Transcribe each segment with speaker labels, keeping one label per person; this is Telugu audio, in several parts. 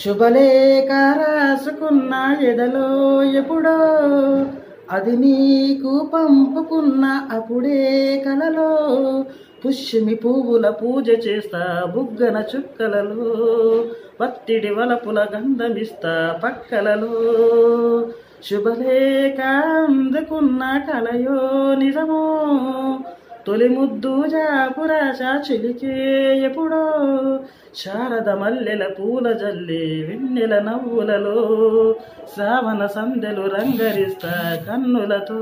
Speaker 1: శుభలేఖ రాసుకున్న ఎదలో ఎప్పుడో అది నీకు పంపుకున్న అప్పుడే కలలో పుష్యమి పువ్వుల పూజ చేస్తా బుగ్గన చుక్కలలో పత్తిడి వలపుల గంధమిస్తా పక్కలలో శుభలేఖ అందుకున్న కలయో నిజమో తొలి ముద్దు జాపురాశ చిలికే ఎప్పుడో శారద మల్లెల పూల జల్లి వెన్నెల నవ్వులలో శ్రావణ సందెలు రంగరిస్తా కన్నులతో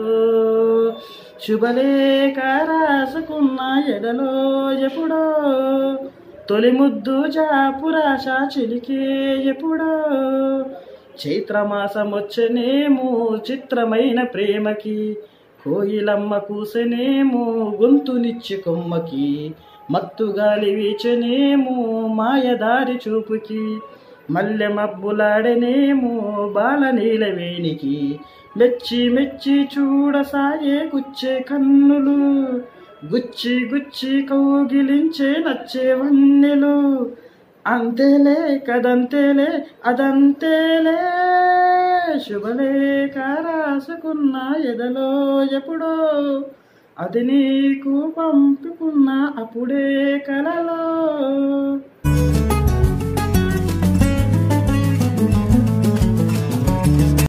Speaker 1: శుభలేఖ రాసుకున్న ఎడలో ఎప్పుడో తొలి ముద్దు జాపురాశ చిలికే ఎప్పుడో చైత్రమాసం వచ్చనేమో చిత్రమైన ప్రేమకి కోయిలమ్మ కూసనేమో గొంతునిచ్చి కొమ్మకి మత్తు గాలి వీచనేమో మాయదారి చూపుకి మల్లె మబ్బులాడనేమో బాల నీలవేణికి మెచ్చి మెచ్చి చూడసాగే గుచ్చే కన్నులు గుచ్చి గుచ్చి కౌగిలించే నచ్చే వన్నెలు అంతేలే కదంతేలే అదంతేలే శుభలేఖ రాసుకున్న ఎదలో ఎప్పుడో అది నీకు పంపుకున్న అప్పుడే కలలో